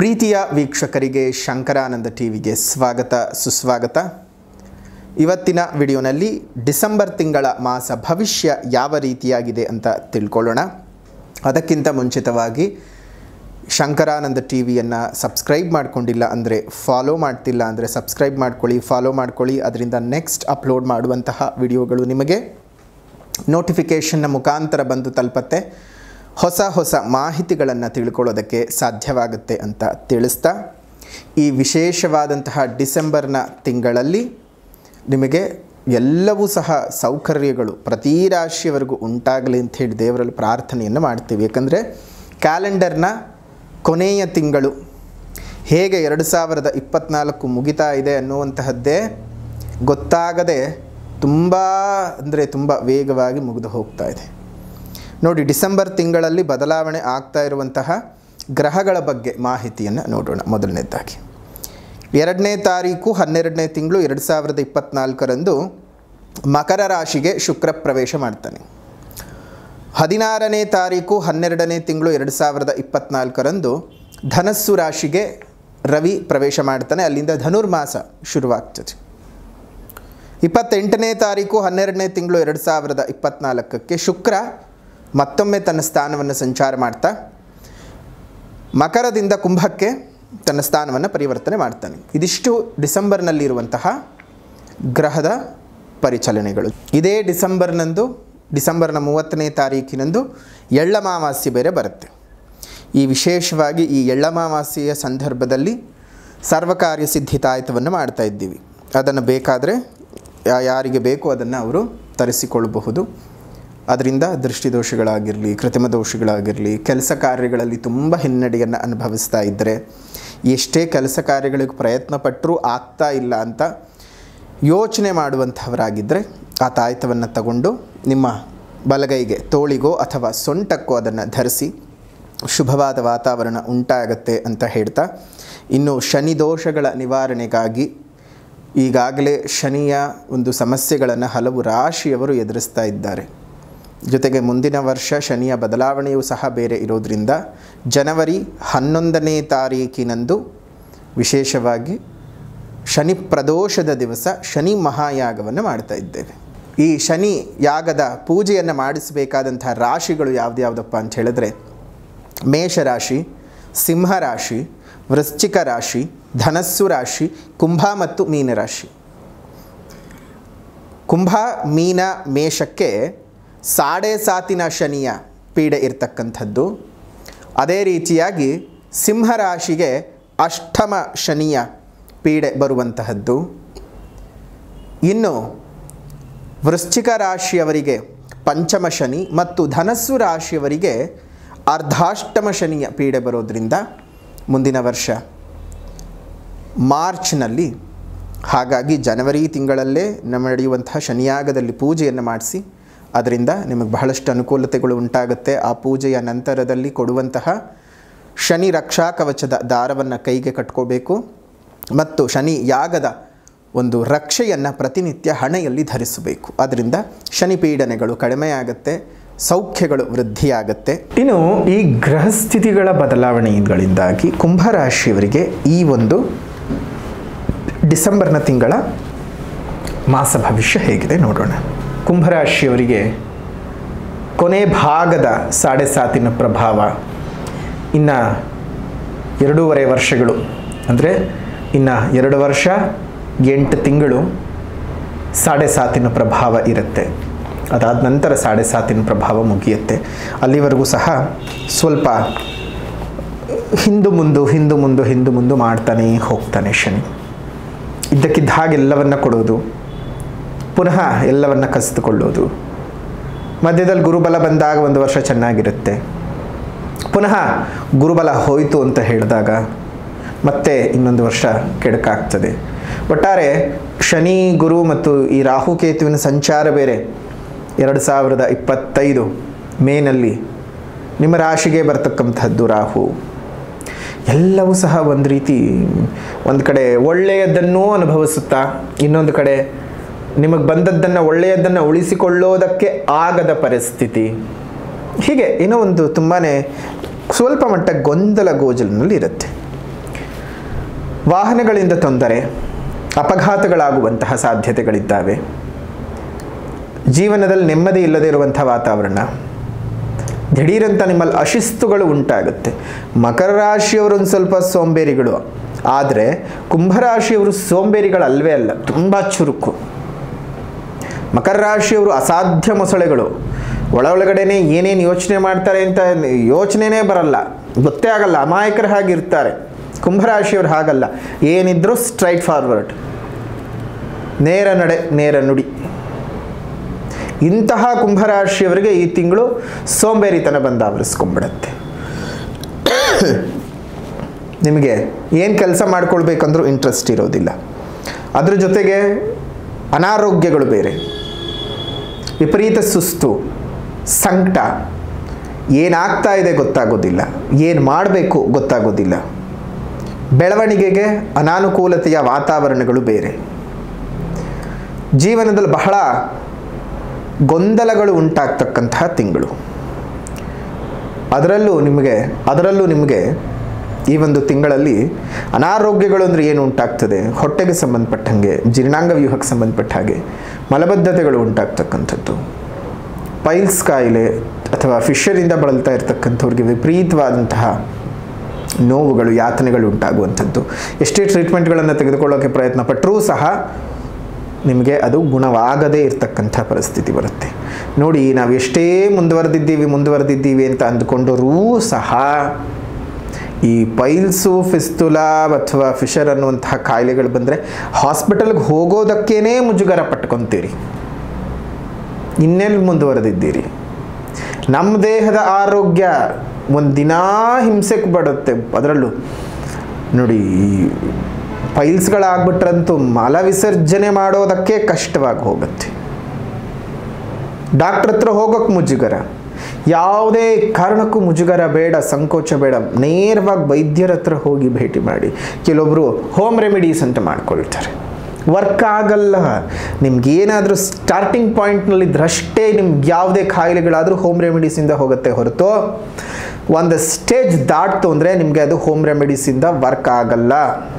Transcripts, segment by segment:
ಪ್ರೀತಿಯ ವೀಕ್ಷಕರಿಗೆ ಶಂಕರಾನಂದ ಟಿವಿಗೆ ಸ್ವಾಗತ ಸುಸ್ವಾಗತ ಇವತ್ತಿನ ವಿಡಿಯೋನಲ್ಲಿ ಡಿಸೆಂಬರ್ ತಿಂಗಳ ಮಾಸ ಭವಿಷ್ಯ ಯಾವ ರೀತಿಯಾಗಿದೆ ಅಂತ ತಿಳ್ಕೊಳ್ಳೋಣ ಅದಕ್ಕಿಂತ ಮುಂಚಿತವಾಗಿ ಶಂಕರಾನಂದ ಟಿ ವಿಯನ್ನು ಸಬ್ಸ್ಕ್ರೈಬ್ ಮಾಡ್ಕೊಂಡಿಲ್ಲ ಅಂದರೆ ಫಾಲೋ ಮಾಡ್ತಿಲ್ಲ ಅಂದರೆ ಸಬ್ಸ್ಕ್ರೈಬ್ ಮಾಡ್ಕೊಳ್ಳಿ ಫಾಲೋ ಮಾಡ್ಕೊಳ್ಳಿ ಅದರಿಂದ ನೆಕ್ಸ್ಟ್ ಅಪ್ಲೋಡ್ ಮಾಡುವಂತಹ ವಿಡಿಯೋಗಳು ನಿಮಗೆ ನೋಟಿಫಿಕೇಷನ್ನ ಮುಖಾಂತರ ಬಂದು ತಲುಪತ್ತೆ ಹೊಸ ಹೊಸ ಮಾಹಿತಿಗಳನ್ನು ತಿಳ್ಕೊಳ್ಳೋದಕ್ಕೆ ಸಾಧ್ಯವಾಗುತ್ತೆ ಅಂತ ತಿಳಿಸ್ತಾ ಈ ವಿಶೇಷವಾದಂತಹ ಡಿಸೆಂಬರ್ನ ತಿಂಗಳಲ್ಲಿ ನಿಮಗೆ ಎಲ್ಲವೂ ಸಹ ಸೌಕರ್ಯಗಳು ಪ್ರತಿ ರಾಶಿಯವರೆಗೂ ಉಂಟಾಗಲಿ ಅಂತ ಹೇಳಿ ದೇವರಲ್ಲಿ ಪ್ರಾರ್ಥನೆಯನ್ನು ಮಾಡ್ತೀವಿ ಯಾಕಂದರೆ ಕ್ಯಾಲೆಂಡರ್ನ ಕೊನೆಯ ತಿಂಗಳು ಹೇಗೆ ಎರಡು ಸಾವಿರದ ಇಪ್ಪತ್ತ್ನಾಲ್ಕು ಮುಗಿತಾ ಇದೆ ಅನ್ನುವಂತಹದ್ದೇ ಗೊತ್ತಾಗದೆ ತುಂಬ ಅಂದರೆ ತುಂಬ ವೇಗವಾಗಿ ಮುಗಿದು ಹೋಗ್ತಾ ಇದೆ ನೋಡಿ ಡಿಸೆಂಬರ್ ತಿಂಗಳಲ್ಲಿ ಬದಲಾವಣೆ ಆಗ್ತಾ ಇರುವಂತಹ ಗ್ರಹಗಳ ಬಗ್ಗೆ ಮಾಹಿತಿಯನ್ನು ನೋಡೋಣ ಮೊದಲನೇದಾಗಿ ಎರಡನೇ ತಾರೀಕು ಹನ್ನೆರಡನೇ ತಿಂಗಳು ಎರಡು ಸಾವಿರದ ಇಪ್ಪತ್ತ್ನಾಲ್ಕರಂದು ಮಕರ ರಾಶಿಗೆ ಶುಕ್ರ ಪ್ರವೇಶ ಮಾಡ್ತಾನೆ ಹದಿನಾರನೇ ತಾರೀಕು ಹನ್ನೆರಡನೇ ತಿಂಗಳು ಎರಡು ಸಾವಿರದ ಇಪ್ಪತ್ತ್ನಾಲ್ಕರಂದು ಧನಸ್ಸು ರಾಶಿಗೆ ರವಿ ಪ್ರವೇಶ ಮಾಡ್ತಾನೆ ಅಲ್ಲಿಂದ ಧನುರ್ಮಾಸ ಶುರುವಾಗ್ತದೆ ಇಪ್ಪತ್ತೆಂಟನೇ ತಾರೀಕು ಹನ್ನೆರಡನೇ ತಿಂಗಳು ಎರಡು ಸಾವಿರದ ಇಪ್ಪತ್ತ್ನಾಲ್ಕಕ್ಕೆ ಶುಕ್ರ ಮತ್ತೊಮ್ಮೆ ತನ್ನ ಸ್ಥಾನವನ್ನು ಸಂಚಾರ ಮಾಡ್ತಾ ಮಕರದಿಂದ ಕುಂಭಕ್ಕೆ ತನ್ನ ಸ್ಥಾನವನ್ನು ಪರಿವರ್ತನೆ ಮಾಡ್ತಾನೆ ಇದಿಷ್ಟು ಡಿಸೆಂಬರ್ನಲ್ಲಿರುವಂತಹ ಗ್ರಹದ ಪರಿಚಲನೆಗಳು ಇದೇ ಡಿಸೆಂಬರ್ನಂದು ಡಿಸೆಂಬರ್ನ ಮೂವತ್ತನೇ ತಾರೀಕಿನಂದು ಎಳ್ಳಮಾವಾಸ್ಯೆ ಬೇರೆ ಬರುತ್ತೆ ಈ ವಿಶೇಷವಾಗಿ ಈ ಎಳ್ಳಮಾವಾಸ್ಯೆಯ ಸಂದರ್ಭದಲ್ಲಿ ಸರ್ವಕಾರ್ಯ ಸಿದ್ಧಿತಾಯತವನ್ನು ಮಾಡ್ತಾ ಇದ್ದೀವಿ ಅದನ್ನು ಬೇಕಾದರೆ ಯಾ- ಯಾರಿಗೆ ಬೇಕು ಅದನ್ನು ಅವರು ತರಿಸಿಕೊಳ್ಳಬಹುದು ಅದರಿಂದ ದೃಷ್ಟಿದೋಷಗಳಾಗಿರಲಿ ಕೃತಿಮ ದೋಷಗಳಾಗಿರಲಿ ಕೆಲಸ ಕಾರ್ಯಗಳಲ್ಲಿ ತುಂಬ ಹಿನ್ನಡೆಯನ್ನು ಅನುಭವಿಸ್ತಾ ಇದ್ದರೆ ಎಷ್ಟೇ ಕೆಲಸ ಕಾರ್ಯಗಳಿಗೆ ಪ್ರಯತ್ನ ಪಟ್ಟರೂ ಆಗ್ತಾ ಇಲ್ಲ ಅಂತ ಯೋಚನೆ ಮಾಡುವಂಥವರಾಗಿದ್ದರೆ ಆ ತಾಯ್ತವನ್ನು ತಗೊಂಡು ನಿಮ್ಮ ಬಲಗೈಗೆ ತೋಳಿಗೋ ಅಥವಾ ಸೊಂಟಕ್ಕೋ ಅದನ್ನು ಧರಿಸಿ ಶುಭವಾದ ವಾತಾವರಣ ಉಂಟಾಗತ್ತೆ ಅಂತ ಹೇಳ್ತಾ ಇನ್ನು ಶನಿ ದೋಷಗಳ ನಿವಾರಣೆಗಾಗಿ ಈಗಾಗಲೇ ಶನಿಯ ಒಂದು ಸಮಸ್ಯೆಗಳನ್ನು ಹಲವು ರಾಶಿಯವರು ಎದುರಿಸ್ತಾ ಇದ್ದಾರೆ ಜೊತೆಗೆ ಮುಂದಿನ ವರ್ಷ ಶನಿಯ ಬದಲಾವಣೆಯೂ ಸಹ ಬೇರೆ ಇರೋದರಿಂದ ಜನವರಿ ಹನ್ನೊಂದನೇ ತಾರೀಕಿನಂದು ವಿಶೇಷವಾಗಿ ಶನಿ ಪ್ರದೋಷದ ದಿವಸ ಶನಿ ಮಹಾಯಾಗವನ್ನು ಮಾಡ್ತಾ ಇದ್ದೇವೆ ಈ ಶನಿ ಯಾಗದ ಪೂಜೆಯನ್ನು ಮಾಡಿಸಬೇಕಾದಂತಹ ರಾಶಿಗಳು ಯಾವುದ್ಯಾವುದಪ್ಪ ಅಂತ ಹೇಳಿದ್ರೆ ಮೇಷರಾಶಿ ಸಿಂಹರಾಶಿ ವೃಶ್ಚಿಕ ರಾಶಿ ಧನಸ್ಸು ರಾಶಿ ಕುಂಭ ಮತ್ತು ಮೀನರಾಶಿ ಕುಂಭ ಮೀನ ಮೇಷಕ್ಕೆ ಸಾಡೆ ಸಾತಿನ ಶನಿಯ ಪೀಡೆ ಇರ್ತಕ್ಕಂಥದ್ದು ಅದೇ ರೀತಿಯಾಗಿ ಸಿಂಹರಾಶಿಗೆ ಅಷ್ಟಮ ಶನಿಯ ಪೀಡೆ ಬರುವಂತಹದ್ದು ಇನ್ನು ವೃಶ್ಚಿಕ ರಾಶಿಯವರಿಗೆ ಪಂಚಮ ಶನಿ ಮತ್ತು ಧನಸ್ಸು ರಾಶಿಯವರಿಗೆ ಅರ್ಧಾಷ್ಟಮ ಶನಿಯ ಪೀಡೆ ಬರೋದರಿಂದ ಮುಂದಿನ ವರ್ಷ ಮಾರ್ಚ್ನಲ್ಲಿ ಹಾಗಾಗಿ ಜನವರಿ ತಿಂಗಳಲ್ಲೇ ನಮ್ಮ ನಡೆಯುವಂತಹ ಶನಿಯಾಗದಲ್ಲಿ ಪೂಜೆಯನ್ನು ಮಾಡಿಸಿ ಅದರಿಂದ ನಿಮಗೆ ಬಹಳಷ್ಟು ಅನುಕೂಲತೆಗಳು ಉಂಟಾಗುತ್ತೆ ಆ ಪೂಜೆಯ ನಂತರದಲ್ಲಿ ಕೊಡುವಂತಹ ಶನಿ ರಕ್ಷಾ ಕವಚದ ದಾರವನ್ನು ಕೈಗೆ ಕಟ್ಕೋಬೇಕು ಮತ್ತು ಶನಿ ಯಾಗದ ಒಂದು ರಕ್ಷೆಯನ್ನು ಪ್ರತಿನಿತ್ಯ ಹಣೆಯಲ್ಲಿ ಧರಿಸಬೇಕು ಅದರಿಂದ ಶನಿ ಪೀಡನೆಗಳು ಕಡಿಮೆಯಾಗುತ್ತೆ ಸೌಖ್ಯಗಳು ವೃದ್ಧಿಯಾಗುತ್ತೆ ಇನ್ನು ಈ ಗ್ರಹಸ್ಥಿತಿಗಳ ಬದಲಾವಣೆಗಳಿಂದಾಗಿ ಕುಂಭರಾಶಿಯವರಿಗೆ ಈ ಒಂದು ಡಿಸೆಂಬರ್ನ ತಿಂಗಳ ಮಾಸ ಭವಿಷ್ಯ ಹೇಗಿದೆ ನೋಡೋಣ ಕುಂಭರಾಶಿಯವರಿಗೆ ಕೊನೆ ಭಾಗದ ಸಾಡೆ ಸಾತಿನ ಪ್ರಭಾವ ಇನ್ನು ಎರಡೂವರೆ ವರ್ಷಗಳು ಅಂದರೆ ಇನ್ನು ಎರಡು ವರ್ಷ ಎಂಟು ತಿಂಗಳು ಸಾಡೆ ಸಾತಿನ ಪ್ರಭಾವ ಇರುತ್ತೆ ಅದಾದ ನಂತರ ಸಾಡೆ ಸಾತಿನ ಪ್ರಭಾವ ಮುಗಿಯುತ್ತೆ ಅಲ್ಲಿವರೆಗೂ ಸಹ ಸ್ವಲ್ಪ ಹಿಂದು ಮುಂದು ಹಿಂದು ಮುಂದು ಹಿಂದು ಮುಂದು ಮಾಡ್ತಾನೆ ಹೋಗ್ತಾನೆ ಶನಿ ಇದ್ದಕ್ಕಿದ್ದ ಹಾಗೆ ಎಲ್ಲವನ್ನ ಕೊಡೋದು ಪುನಃ ಎಲ್ಲವನ್ನ ಕಸಿದುಕೊಳ್ಳೋದು ಮಧ್ಯದಲ್ಲಿ ಗುರುಬಲ ಬಂದಾಗ ಒಂದು ವರ್ಷ ಚೆನ್ನಾಗಿರುತ್ತೆ ಪುನಃ ಗುರುಬಲ ಹೋಯಿತು ಅಂತ ಹೇಳಿದಾಗ ಮತ್ತೆ ಇನ್ನೊಂದು ವರ್ಷ ಕೆಡಕಾಗ್ತದೆ ಒಟ್ಟಾರೆ ಶನಿ ಗುರು ಮತ್ತು ಈ ರಾಹುಕೇತುವಿನ ಸಂಚಾರ ಬೇರೆ ಎರಡು ಸಾವಿರದ ಇಪ್ಪತ್ತೈದು ಮೇನಲ್ಲಿ ನಿಮ್ಮ ರಾಶಿಗೆ ಬರ್ತಕ್ಕಂಥದ್ದು ರಾಹು ಎಲ್ಲವೂ ಸಹ ಒಂದು ರೀತಿ ಒಂದು ಕಡೆ ಒಳ್ಳೆಯದನ್ನೂ ಅನುಭವಿಸುತ್ತಾ ಇನ್ನೊಂದು ಕಡೆ ನಿಮಗೆ ಬಂದದ್ದನ್ನು ಒಳ್ಳೆಯದನ್ನು ಉಳಿಸಿಕೊಳ್ಳೋದಕ್ಕೆ ಆಗದ ಪರಿಸ್ಥಿತಿ ಹೀಗೆ ಏನೋ ಒಂದು ತುಂಬಾ ಸ್ವಲ್ಪ ಮಟ್ಟ ಗೊಂದಲ ಗೋಜಲಿನಲ್ಲಿ ಇರುತ್ತೆ ವಾಹನಗಳಿಂದ ತೊಂದರೆ ಅಪಘಾತಗಳಾಗುವಂತಹ ಸಾಧ್ಯತೆಗಳಿದ್ದಾವೆ ಜೀವನದಲ್ಲಿ ನೆಮ್ಮದಿ ಇಲ್ಲದೆ ಇರುವಂಥ ವಾತಾವರಣ ದಿಢೀರಂತ ನಿಮ್ಮಲ್ಲಿ ಅಶಿಸ್ತುಗಳು ಉಂಟಾಗುತ್ತೆ ಮಕರ ರಾಶಿಯವರು ಒಂದು ಸ್ವಲ್ಪ ಸೋಂಬೇರಿಗಳು ಆದರೆ ಕುಂಭರಾಶಿಯವರು ಸೋಂಬೇರಿಗಳಲ್ವೇ ಅಲ್ಲ ತುಂಬ ಚುರುಕು ಮಕರ ರಾಶಿಯವರು ಅಸಾಧ್ಯ ಮೊಸಳೆಗಳು ಒಳ ಒಳಗಡೆನೆ ಏನೇನು ಯೋಚನೆ ಮಾಡ್ತಾರೆ ಅಂತ ಯೋಚನೆನೇ ಬರಲ್ಲ ಗೊತ್ತೇ ಆಗಲ್ಲ ಅಮಾಯಕರ ಹಾಗಿರ್ತಾರೆ ಕುಂಭರಾಶಿಯವರು ಹಾಗಲ್ಲ ಏನಿದ್ರೂ ಸ್ಟ್ರೈಟ್ ಫಾರ್ವರ್ಡ್ ನೇರ ನಡೆ ನೇರ ನುಡಿ ಇಂತಹ ಕುಂಭರಾಶಿಯವರಿಗೆ ಈ ತಿಂಗಳು ಸೋಂಬೇರಿತನ ಬಂದು ಆವರಿಸ್ಕೊಂಡ್ಬಿಡತ್ತೆ ನಿಮಗೆ ಏನು ಕೆಲಸ ಮಾಡ್ಕೊಳ್ಬೇಕಂದ್ರೂ ಇಂಟ್ರೆಸ್ಟ್ ಇರೋದಿಲ್ಲ ಅದ್ರ ಜೊತೆಗೆ ಅನಾರೋಗ್ಯಗಳು ಬೇರೆ ವಿಪರೀತ ಸುಸ್ತು ಸಂಕಟ ಏನಾಗ್ತಾ ಇದೆ ಗೊತ್ತಾಗೋದಿಲ್ಲ ಏನು ಮಾಡಬೇಕು ಗೊತ್ತಾಗೋದಿಲ್ಲ ಬೆಳವಣಿಗೆಗೆ ಅನಾನುಕೂಲತೆಯ ವಾತಾವರಣಗಳು ಬೇರೆ ಜೀವನದಲ್ಲಿ ಬಹಳ ಗೊಂದಲಗಳು ಉಂಟಾಗ್ತಕ್ಕಂತಹ ತಿಂಗಳು ಅದರಲ್ಲೂ ನಿಮಗೆ ಅದರಲ್ಲೂ ನಿಮಗೆ ಈ ಒಂದು ತಿಂಗಳಲ್ಲಿ ಅನಾರೋಗ್ಯಗಳು ಅಂದರೆ ಏನು ಉಂಟಾಗ್ತದೆ ಹೊಟ್ಟೆಗೆ ಸಂಬಂಧಪಟ್ಟಂಗೆ ಜೀರ್ಣಾಂಗ ವ್ಯೂಹಕ್ಕೆ ಸಂಬಂಧಪಟ್ಟ ಹಾಗೆ ಮಲಬದ್ಧತೆಗಳು ಉಂಟಾಗ್ತಕ್ಕಂಥದ್ದು ಪೈಲ್ಸ್ ಕಾಯಿಲೆ ಅಥವಾ ಫಿಶರಿಂದ ಬಳಲ್ತಾ ಇರತಕ್ಕಂಥವ್ರಿಗೆ ವಿಪರೀತವಾದಂತಹ ನೋವುಗಳು ಯಾತನೆಗಳು ಉಂಟಾಗುವಂಥದ್ದು ಎಷ್ಟೇ ಟ್ರೀಟ್ಮೆಂಟ್ಗಳನ್ನು ತೆಗೆದುಕೊಳ್ಳೋಕ್ಕೆ ಪ್ರಯತ್ನ ಪಟ್ಟರೂ ಸಹ ನಿಮಗೆ ಅದು ಗುಣವಾಗದೇ ಇರತಕ್ಕಂಥ ಪರಿಸ್ಥಿತಿ ಬರುತ್ತೆ ನೋಡಿ ನಾವು ಎಷ್ಟೇ ಮುಂದುವರೆದಿದ್ದೀವಿ ಮುಂದುವರೆದಿದ್ದೀವಿ ಅಂತ ಅಂದ್ಕೊಂಡರೂ ಸಹ ಈ ಪೈಲ್ಸು ಫಿಸ್ತುಲಾ ಅಥವಾ ಫಿಶರ್ ಅನ್ನುವಂತಹ ಕಾಯಿಲೆಗಳು ಬಂದರೆ ಹಾಸ್ಪಿಟಲ್ಗೆ ಹೋಗೋದಕ್ಕೇ ಮುಜುಗರ ಪಟ್ಕೊತೀರಿ ಇನ್ನೆಲ್ಲಿ ಮುಂದುವರೆದಿದ್ದೀರಿ ನಮ್ಮ ದೇಹದ ಆರೋಗ್ಯ ಒಂದು ದಿನ ಹಿಂಸೆಗೆ ಬಡುತ್ತೆ ಅದರಲ್ಲೂ ನೋಡಿ ಪೈಲ್ಸ್ಗಳಾಗ್ಬಿಟ್ರಂತೂ ಮಲ ವಿಸರ್ಜನೆ ಮಾಡೋದಕ್ಕೆ ಕಷ್ಟವಾಗಿ ಹೋಗುತ್ತೆ ಡಾಕ್ಟ್ರ್ ಹತ್ರ ಹೋಗೋಕ್ಕೆ ಮುಜುಗರ ಯಾವುದೇ ಕಾರಣಕ್ಕೂ ಮುಜುಗರ ಬೇಡ ಸಂಕೋಚ ಬೇಡ ನೇರವಾಗಿ ವೈದ್ಯರ ಹತ್ರ ಹೋಗಿ ಭೇಟಿ ಮಾಡಿ ಕೆಲವೊಬ್ಬರು ಹೋಮ್ ರೆಮಿಡೀಸ್ ಅಂತ ಮಾಡ್ಕೊಳ್ತಾರೆ ವರ್ಕ್ ಆಗಲ್ಲ ನಿಮ್ಗೆ ಏನಾದರೂ ಸ್ಟಾರ್ಟಿಂಗ್ ಪಾಯಿಂಟ್ನಲ್ಲಿದ್ದರಷ್ಟೇ ನಿಮ್ಗೆ ಯಾವುದೇ ಕಾಯಿಲೆಗಳಾದರೂ ಹೋಮ್ ರೆಮಿಡೀಸಿಂದ ಹೋಗುತ್ತೆ ಹೊರತು ಒಂದು ಸ್ಟೇಜ್ ದಾಟ್ತು ಅಂದರೆ ನಿಮಗೆ ಅದು ಹೋಮ್ ರೆಮಿಡೀಸಿಂದ ವರ್ಕ್ ಆಗಲ್ಲ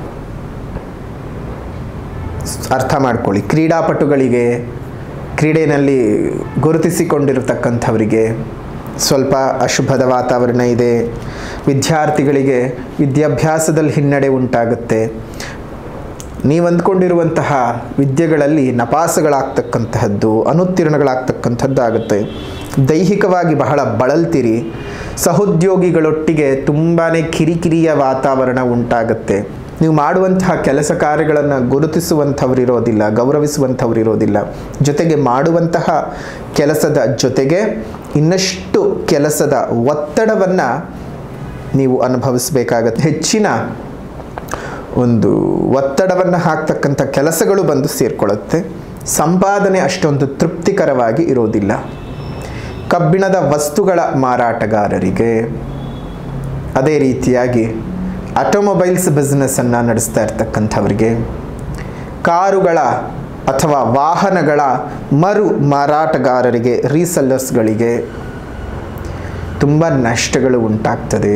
ಅರ್ಥ ಮಾಡ್ಕೊಳ್ಳಿ ಕ್ರೀಡಾಪಟುಗಳಿಗೆ ಕ್ರೀಡೆಯಲ್ಲಿ ಗುರುತಿಸಿಕೊಂಡಿರತಕ್ಕಂಥವರಿಗೆ ಸ್ವಲ್ಪ ಅಶುಭದ ವಾತಾವರಣ ಇದೆ ವಿದ್ಯಾರ್ಥಿಗಳಿಗೆ ವಿದ್ಯಾಭ್ಯಾಸದಲ್ಲಿ ಹಿನ್ನಡೆ ಉಂಟಾಗುತ್ತೆ ನೀವು ಅಂದ್ಕೊಂಡಿರುವಂತಹ ವಿದ್ಯೆಗಳಲ್ಲಿ ನಪಾಸಗಳಾಗ್ತಕ್ಕಂತಹದ್ದು ಅನುತ್ತೀರ್ಣಗಳಾಗ್ತಕ್ಕಂಥದ್ದು ಆಗುತ್ತೆ ದೈಹಿಕವಾಗಿ ಬಹಳ ಬಳಲ್ತೀರಿ ಸಹೋದ್ಯೋಗಿಗಳೊಟ್ಟಿಗೆ ತುಂಬಾ ಕಿರಿಕಿರಿಯ ವಾತಾವರಣ ಉಂಟಾಗುತ್ತೆ ನೀವು ಮಾಡುವಂತಹ ಕೆಲಸ ಕಾರ್ಯಗಳನ್ನು ಗುರುತಿಸುವಂಥವ್ರು ಇರೋದಿಲ್ಲ ಗೌರವಿಸುವಂಥವ್ರು ಇರೋದಿಲ್ಲ ಜೊತೆಗೆ ಮಾಡುವಂತಹ ಕೆಲಸದ ಜೊತೆಗೆ ಇನ್ನಷ್ಟು ಕೆಲಸದ ಒತ್ತಡವನ್ನು ನೀವು ಅನುಭವಿಸಬೇಕಾಗತ್ತೆ ಹೆಚ್ಚಿನ ಒಂದು ಒತ್ತಡವನ್ನು ಹಾಕ್ತಕ್ಕಂಥ ಕೆಲಸಗಳು ಬಂದು ಸೇರಿಕೊಳ್ಳುತ್ತೆ ಸಂಪಾದನೆ ಅಷ್ಟೊಂದು ತೃಪ್ತಿಕರವಾಗಿ ಇರೋದಿಲ್ಲ ಕಬ್ಬಿಣದ ವಸ್ತುಗಳ ಮಾರಾಟಗಾರರಿಗೆ ಅದೇ ರೀತಿಯಾಗಿ ಆಟೋಮೊಬೈಲ್ಸ್ ಬಿಸ್ನೆಸ್ಸನ್ನು ನಡೆಸ್ತಾ ಇರ್ತಕ್ಕಂಥವ್ರಿಗೆ ಕಾರುಗಳ ಅಥವಾ ವಾಹನಗಳ ಮರು ಮಾರಾಟಗಾರರಿಗೆ ರೀಸೆಲ್ಲರ್ಸ್ಗಳಿಗೆ ತುಂಬ ನಷ್ಟಗಳು ಉಂಟಾಗ್ತದೆ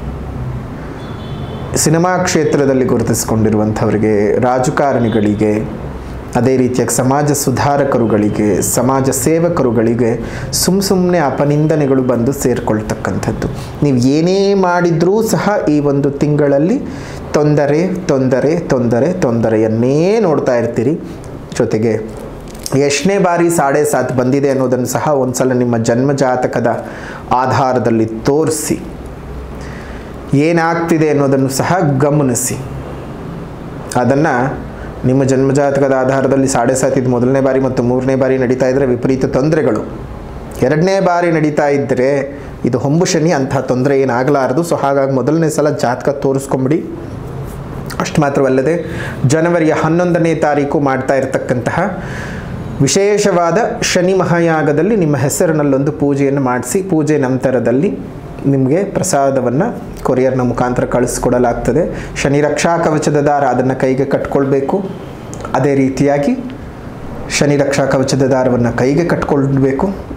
ಸಿನಿಮಾ ಕ್ಷೇತ್ರದಲ್ಲಿ ಗುರುತಿಸಿಕೊಂಡಿರುವಂಥವರಿಗೆ ರಾಜಕಾರಣಿಗಳಿಗೆ ಅದೇ ರೀತಿಯಾಗಿ ಸಮಾಜ ಸುಧಾರಕರುಗಳಿಗೆ ಸಮಾಜ ಸೇವಕರುಗಳಿಗೆ ಸುಮ್ಮ ಸುಮ್ಮನೆ ಅಪನಿಂದನೆಗಳು ಬಂದು ಸೇರಿಕೊಳ್ತಕ್ಕಂಥದ್ದು ನೀವು ಏನೇ ಮಾಡಿದರೂ ಸಹ ಈ ಒಂದು ತಿಂಗಳಲ್ಲಿ ತೊಂದರೆ ತೊಂದರೆ ತೊಂದರೆ ತೊಂದರೆಯನ್ನೇ ನೋಡ್ತಾ ಇರ್ತೀರಿ ಜೊತೆಗೆ ಎಷ್ಟನೇ ಬಾರಿ ಸಾಡೆ ಸಾತ್ ಬಂದಿದೆ ಅನ್ನೋದನ್ನು ಸಹ ಒಂದ್ಸಲ ನಿಮ್ಮ ಜನ್ಮ ಜಾತಕದ ಆಧಾರದಲ್ಲಿ ತೋರಿಸಿ ಏನಾಗ್ತಿದೆ ಅನ್ನೋದನ್ನು ಸಹ ಗಮನಿಸಿ ಅದನ್ನು ನಿಮ್ಮ ಜನ್ಮಜಾತಕದ ಆಧಾರದಲ್ಲಿ ಸಾಡೆ ಸಾತಿದ್ದು ಮೊದಲನೇ ಬಾರಿ ಮತ್ತು ಮೂರನೇ ಬಾರಿ ನಡೀತಾ ಇದ್ದರೆ ವಿಪರೀತ ತೊಂದರೆಗಳು ಎರಡನೇ ಬಾರಿ ನಡೀತಾ ಇದ್ದರೆ ಇದು ಹೊಂಬು ಶನಿ ಅಂಥ ತೊಂದರೆ ಏನಾಗಲಾರದು ಸೊ ಹಾಗಾಗಿ ಮೊದಲನೇ ಸಲ ಜಾತಕ ತೋರಿಸ್ಕೊಂಬಿಡಿ ಅಷ್ಟು ಮಾತ್ರವಲ್ಲದೆ ಜನವರಿಯ ಹನ್ನೊಂದನೇ ತಾರೀಕು ಮಾಡ್ತಾ ಇರತಕ್ಕಂತಹ ವಿಶೇಷವಾದ ಶನಿ ಮಹಾಯಾಗದಲ್ಲಿ ನಿಮ್ಮ ಹೆಸರಿನಲ್ಲೊಂದು ಪೂಜೆಯನ್ನು ಮಾಡಿಸಿ ಪೂಜೆ ನಂತರದಲ್ಲಿ ನಿಮಗೆ ಪ್ರಸಾದವನ್ನು ಕೊರಿಯರ್ನ ಮುಖಾಂತರ ಕಳಿಸ್ಕೊಡಲಾಗ್ತದೆ ಶನಿ ರಕ್ಷಾ ಕವಚದ ದಾರ ಅದನ್ನು ಕೈಗೆ ಕಟ್ಕೊಳ್ಬೇಕು ಅದೇ ರೀತಿಯಾಗಿ ಶನಿ ರಕ್ಷಾ ಕವಚದ ದಾರವನ್ನು ಕೈಗೆ ಕಟ್ಕೊಳ್ಬೇಕು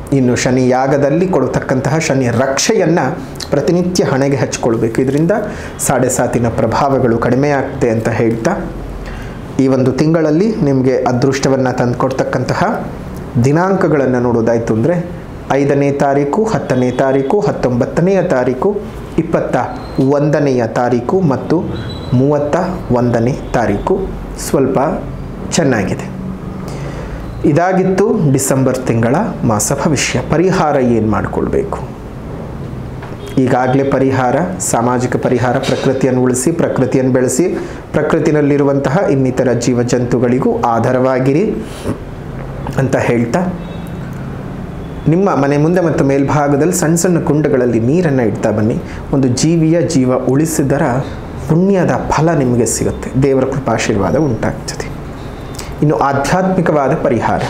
ಇನ್ನು ಶನಿ ಯಾಗದಲ್ಲಿ ಕೊಡತಕ್ಕಂತಹ ಶನಿ ರಕ್ಷೆಯನ್ನು ಪ್ರತಿನಿತ್ಯ ಹಣೆಗೆ ಹಚ್ಕೊಳ್ಬೇಕು ಇದರಿಂದ ಸಾಡೆ ಸಾತಿನ ಪ್ರಭಾವಗಳು ಕಡಿಮೆ ಆಗ್ತೆ ಅಂತ ಹೇಳ್ತಾ ಈ ಒಂದು ತಿಂಗಳಲ್ಲಿ ನಿಮಗೆ ಅದೃಷ್ಟವನ್ನು ತಂದುಕೊಡ್ತಕ್ಕಂತಹ ದಿನಾಂಕಗಳನ್ನು ನೋಡೋದಾಯಿತು ಅಂದರೆ ಐದನೇ ತಾರೀಕು ಹತ್ತನೇ ತಾರೀಕು ಹತ್ತೊಂಬತ್ತನೆಯ ತಾರೀಕು ಇಪ್ಪತ್ತ ಒಂದನೆಯ ತಾರೀಕು ಮತ್ತು ಮೂವತ್ತ ಒಂದನೇ ತಾರೀಕು ಸ್ವಲ್ಪ ಚೆನ್ನಾಗಿದೆ ಇದಾಗಿತ್ತು ಡಿಸೆಂಬರ್ ತಿಂಗಳ ಮಾಸ ಭವಿಷ್ಯ ಪರಿಹಾರ ಏನು ಮಾಡಿಕೊಳ್ಬೇಕು ಈಗಾಗಲೇ ಪರಿಹಾರ ಸಾಮಾಜಿಕ ಪರಿಹಾರ ಪ್ರಕೃತಿಯನ್ನು ಉಳಿಸಿ ಪ್ರಕೃತಿಯನ್ನು ಬೆಳೆಸಿ ಪ್ರಕೃತಿನಲ್ಲಿರುವಂತಹ ಇನ್ನಿತರ ಜೀವಜಂತುಗಳಿಗೂ ಆಧಾರವಾಗಿರಿ ಅಂತ ಹೇಳ್ತಾ ನಿಮ್ಮ ಮನೆ ಮುಂದೆ ಮತ್ತು ಮೇಲ್ಭಾಗದಲ್ಲಿ ಸಣ್ಣ ಸಣ್ಣ ಕುಂಡಗಳಲ್ಲಿ ನೀರನ್ನು ಇಡ್ತಾ ಬನ್ನಿ ಒಂದು ಜೀವಿಯ ಜೀವ ಉಳಿಸಿದರ ಪುಣ್ಯದ ಫಲ ನಿಮಗೆ ಸಿಗುತ್ತೆ ದೇವರ ಕೃಪಾಶೀರ್ವಾದ ಉಂಟಾಗ್ತದೆ ಇನ್ನು ಆಧ್ಯಾತ್ಮಿಕವಾದ ಪರಿಹಾರ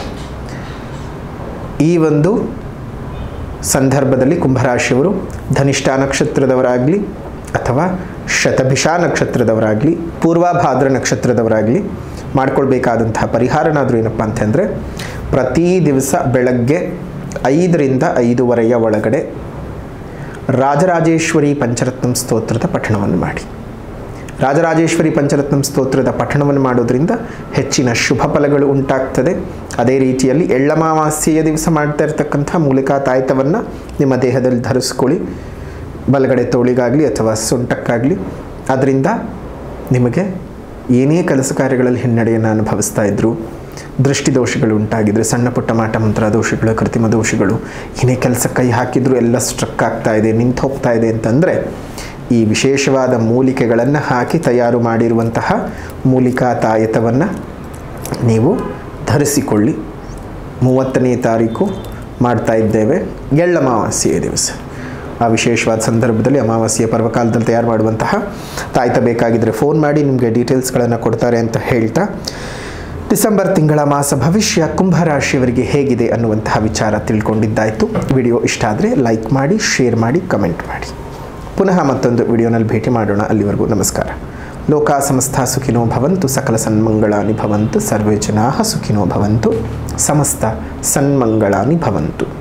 ಈ ಒಂದು ಸಂದರ್ಭದಲ್ಲಿ ಕುಂಭರಾಶಿಯವರು ಧನಿಷ್ಠ ನಕ್ಷತ್ರದವರಾಗಲಿ ಅಥವಾ ಶತಭಿಷ ನಕ್ಷತ್ರದವರಾಗಲಿ ಪೂರ್ವಭಾದ್ರ ನಕ್ಷತ್ರದವರಾಗಲಿ ಮಾಡ್ಕೊಳ್ಬೇಕಾದಂತಹ ಪರಿಹಾರನಾದರೂ ಏನಪ್ಪ ಅಂತಂದರೆ ಪ್ರತಿ ದಿವಸ ಬೆಳಗ್ಗೆ ಐದರಿಂದ ಐದೂವರೆಯ ಒಳಗಡೆ ರಾಜರಾಜೇಶ್ವರಿ ಪಂಚರತ್ನಂ ಸ್ತೋತ್ರದ ಪಠಣವನ್ನು ಮಾಡಿ ರಾಜರಾಜೇಶ್ವರಿ ಪಂಚರತ್ನಂ ಸ್ತೋತ್ರದ ಪಠಣವನ್ನು ಮಾಡೋದ್ರಿಂದ ಹೆಚ್ಚಿನ ಶುಭ ಫಲಗಳು ಉಂಟಾಗ್ತದೆ ಅದೇ ರೀತಿಯಲ್ಲಿ ಎಳ್ಳಮಾವಾಸ್ಯೆಯ ದಿವಸ ಮಾಡ್ತಾ ಇರತಕ್ಕಂಥ ಮೂಲಿಕಾ ತಾಯ್ತವನ್ನು ನಿಮ್ಮ ದೇಹದಲ್ಲಿ ಧರಿಸ್ಕೊಳ್ಳಿ ಬಲಗಡೆ ತೋಳಿಗಾಗಲಿ ಅಥವಾ ಸೊಂಟಕ್ಕಾಗಲಿ ಅದರಿಂದ ನಿಮಗೆ ಏನೇ ಕೆಲಸ ಕಾರ್ಯಗಳಲ್ಲಿ ಹಿನ್ನಡೆಯನ್ನು ಅನುಭವಿಸ್ತಾ ಇದ್ದರು ದೃಷ್ಟಿದೋಷಗಳು ಉಂಟಾಗಿದ್ದರೆ ಸಣ್ಣ ಪುಟ್ಟ ಮಾಟ ಮಂತ್ರ ದೋಷಗಳು ಕೃತಿಮ ದೋಷಗಳು ಏನೇ ಕೆಲಸ ಕೈ ಹಾಕಿದರೂ ಎಲ್ಲ ಸ್ಟ್ರಕ್ ಆಗ್ತಾ ಇದೆ ನಿಂತು ಹೋಗ್ತಾ ಇದೆ ಅಂತಂದರೆ ಈ ವಿಶೇಷವಾದ ಮೂಲಿಕೆಗಳನ್ನು ಹಾಕಿ ತಯಾರು ಮಾಡಿರುವಂತಹ ಮೂಲಿಕಾ ತಾಯತವನ್ನು ನೀವು ಧರಿಸಿಕೊಳ್ಳಿ ಮೂವತ್ತನೇ ತಾರೀಕು ಮಾಡ್ತಾ ಇದ್ದೇವೆ ಎಳ್ಳಮಾವಾಸ್ಯೆಯ ದಿವಸ ಆ ವಿಶೇಷವಾದ ಸಂದರ್ಭದಲ್ಲಿ ಅಮಾವಾಸ್ಯೆಯ ಪರ್ವಕಾಲದಲ್ಲಿ ತಯಾರು ಮಾಡುವಂತಹ ತಾಯ್ತ ಬೇಕಾಗಿದ್ದರೆ ಫೋನ್ ಮಾಡಿ ನಿಮಗೆ ಡೀಟೇಲ್ಸ್ಗಳನ್ನು ಕೊಡ್ತಾರೆ ಅಂತ ಹೇಳ್ತಾ ಡಿಸೆಂಬರ್ ತಿಂಗಳ ಮಾಸ ಭವಿಷ್ಯ ಕುಂಭರಾಶಿಯವರಿಗೆ ಹೇಗಿದೆ ಅನ್ನುವಂತಹ ವಿಚಾರ ತಿಳ್ಕೊಂಡಿದ್ದಾಯಿತು ವಿಡಿಯೋ ಇಷ್ಟ ಆದರೆ ಲೈಕ್ ಮಾಡಿ ಶೇರ್ ಮಾಡಿ ಕಮೆಂಟ್ ಮಾಡಿ ಪುನಃ ಮತ್ತೊಂದು ವಿಡಿಯೋನಲ್ಲಿ ಭೇಟಿ ಮಾಡೋಣ ಅಲ್ಲಿವರೆಗೂ ನಮಸ್ಕಾರ ಲೋಕ ಸಮಸ್ತ ಸುಖಿನೋ ಭವಂತು ಸಕಲ ಸನ್ಮಂಗಳಾನಿ ಭವಂತು ಸರ್ವೇ ಜನಾ ಸುಖಿನೋ ಭವಂತು ಸಮಸ್ತ ಸನ್ಮಂಗಳಾನಿ ಭವಂತು